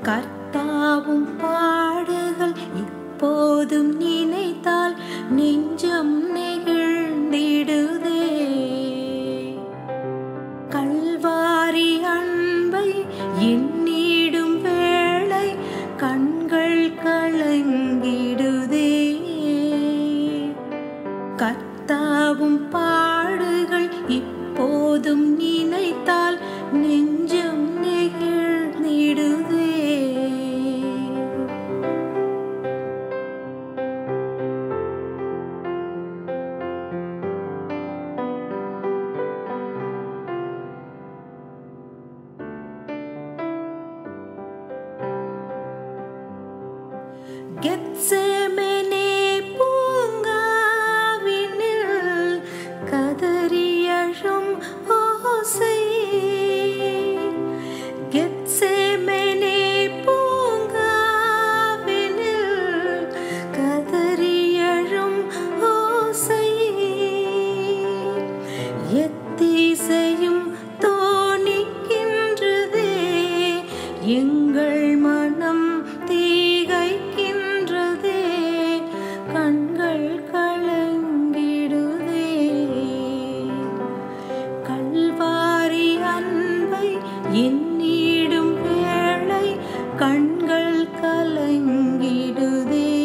கர்த்தாவும் பாடுகள் இப்போதும் நினைத்தால் நெஞ்சம் நெகிழ்ந்திடுதே கல்வாரி அன்பை எண்ணிடும் வேளை கண்கள் கலங்கிடுதே கர்த்தாவும் பாடுகள் இப்போதும் நினைத்தால் நெஞ்சம் நெகிழ்ந்திடுதே கெத்செமனே பூங்காவினில் கதறியழும் ஓசை கெத்செமனே பூங்காவினில் கதறியழும் ஓசை எத்திசையும் தோணிக்கின்றதே எங்கள் மனம் தீகைக்கின்றதே கண்கள் கலங்கிடுதே கல்வாரி அன்பை எண்ணிடும் வேளை கண்கள் கலங்கிடுதே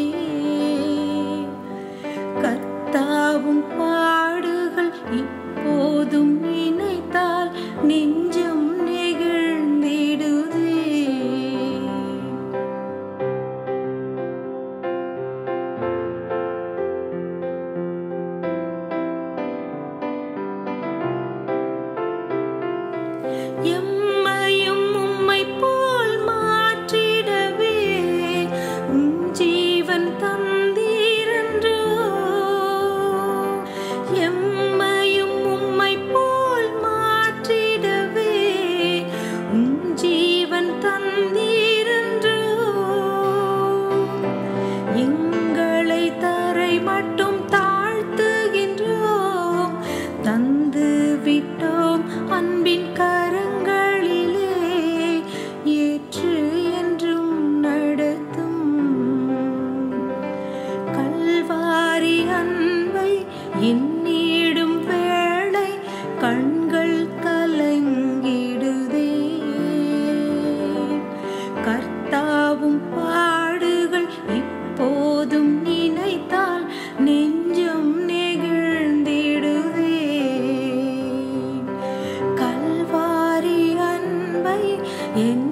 கர்த்தாவும் பாடுகள் இப்போதும் நினைத்தால் நெஞ்சம் நெகிழ்ந்திடுதே எம்மையும் உம்மை போல் மாற்றிடவே உம் ஜீவன் தந்தீரன்றோ எம்மையும் உம்மை போல் மாற்றிடவே உம் ஜீவன் தந்தீரன்றோ எங்களை தரை மட்டும் தாழ்த்துகின்றோம் தந்து விட்டோம் அன்பின் கரங்களிலே ஏற்று என்றும் நடத்தும் கல்வாரி அன்பை எண்ணிடும் வேளை கண்கள் கலங்கிடுதே கர்த்தாவும் பாடுகள் இப்போதும் நினைத்தால் நெஞ்சம் நெகிழ்ந்திடுதே கல்வாரி அன்பை என்